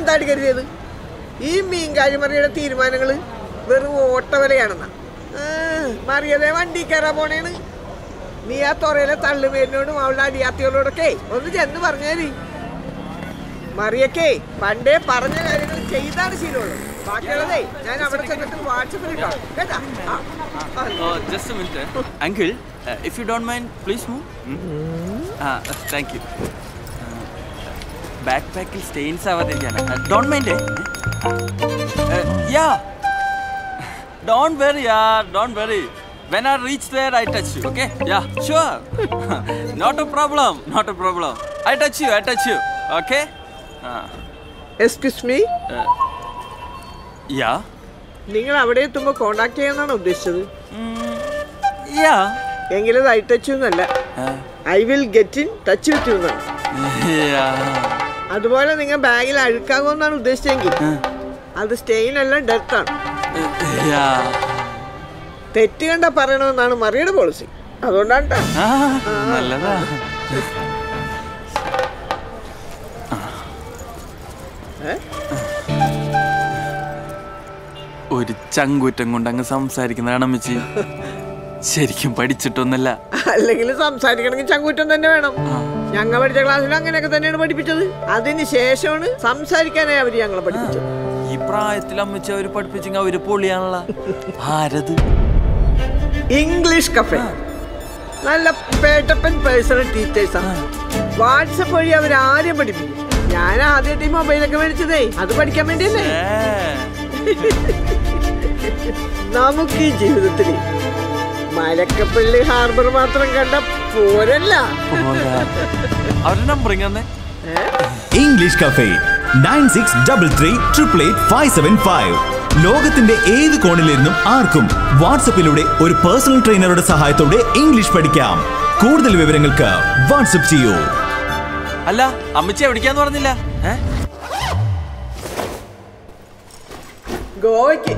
എന്താടി കരുതിയത് ഈ മീൻകാരി മറിയുടെ തീരുമാനങ്ങൾ വെറും ഓട്ടവലയാണെന്നാ ആ, മറിയതേ വണ്ടി കയറാൻ പോണേണ് നീ ആ തുറയിലെ തള്ളുമേലിനോടും അവളുടെ അടിയാത്തികളോടൊക്കെ ഒന്ന് ചെന്ന് പറഞ്ഞേരി മറിയക്കേ പണ്ടേ പറഞ്ഞ കാര്യങ്ങൾ ചെയ്താണ് ശീലമുള്ളത് ബാക്കിയുള്ളതേ ഞാൻ അവിടെ ചെന്നിട്ട് വാട്സപ്പിൽ ഇട്ടോ കേട്ടാ ആ, ആ. Oh, just a minute. eh? Uncle, uh, if you don't mind, please move. Hmm? Ah, uh, thank you. Back പാക്കിൽ സ്റ്റെയിൻസ് ആവാതിരിക്കാണ് don't mind yeah don't worry yeah don't worry when I reach there I touch you okay yeah sure not a problem not a problem I touch you I touch you okay excuse me yeah നിങ്ങൾ അവിടെ എത്തുമ്പോൾ contact ചെയ്യാന്നാണ് ഉദ്ദേശിച്ചത് yeah എങ്കിലും I touch എന്നല്ല I will get in touch with you എന്നാണ് yeah അതുപോലെ നിങ്ങൾ ബാഗിൽ അഴുക്കാകുമെന്നാണ് ഉദ്ദേശിച്ചെങ്കിൽ അത് സ്റ്റെയിൻ അല്ല ഡെത്ത് ആണ് യാ തെറ്റ് കണ്ട പറയണമെന്നാണ് മറിയുടെ പോളിസി അതുകൊണ്ടാണ് ട്ടോ. ആ നല്ലതാ ഏ? ഒരു ചങ്കൂറ്റം കൊണ്ട് അങ്ങ് സംസാരിക്കുന്നതാണ് അമ്മച്ചി ശരിക്കും പഠിച്ചിട്ടൊന്നല്ല അല്ലെങ്കിൽ സംസാരിക്കണമെങ്കിൽ ചങ്കൂറ്റം തന്നെ വേണം ഞങ്ങൾ പഠിച്ച ക്ലാസ്സിൽ അങ്ങനെയൊക്കെ തന്നെയാണ് പഠിപ്പിച്ചത് അതിന് ശേഷമാണ് സംസാരിക്കാനായി അവർ ഞങ്ങളെ പഠിപ്പിച്ചത് ഈ പ്രായത്തിൽ അമ്മച്ചി അവര് പഠിപ്പിച്ചെങ്കിൽ അവര് പൊളിയാണല്ല ആരത് ഇംഗ്ലീഷ് കഫേ നല്ല പേട്ടപ്പൻ പേഴ്സണൽ ടീച്ചേഴ്സാണ് വാട്സപ്പ് വഴി അവർ ആരെയും പഠിപ്പിക്കും ഞാൻ ആദ്യമായിട്ട് ഈ മൊബൈലൊക്കെ മേടിച്ചതേ അത് പഠിക്കാൻ വേണ്ടിയല്ലേ നമുക്ക് ഈ ജീവിതത്തിൽ മലക്കപ്പള്ളി ഹാർബർ മാത്രം കണ്ട പോരല്ല അവരുടെ നമ്പർ ഇങ്ങനെ English cafe nine six double three triple eight five seven five ലോകത്തിന്റെ ഏത് കോണിലിരുന്നും ആർക്കും വാട്സപ്പിലൂടെ ഒരു പേഴ്സണൽ ട്രെയിനറുടെ സഹായത്തോടെ ഇംഗ്ലീഷ് പഠിക്കാം കൂടുതൽ വിവരങ്ങൾക്ക് വാട്സപ്പ് ചെയ്യൂ അല്ല അമ്മച്ചി എവിടേക്കാന്ന് പറഞ്ഞില്ല ഏ? ഗോവയ്ക്ക്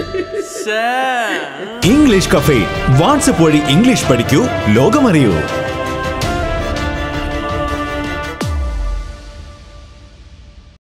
ശ്ശേ. ഇംഗ്ലീഷ് കഫേ വാട്സപ്പ് വഴി ഇംഗ്ലീഷ് പഠിക്കൂ ലോകമറിയൂ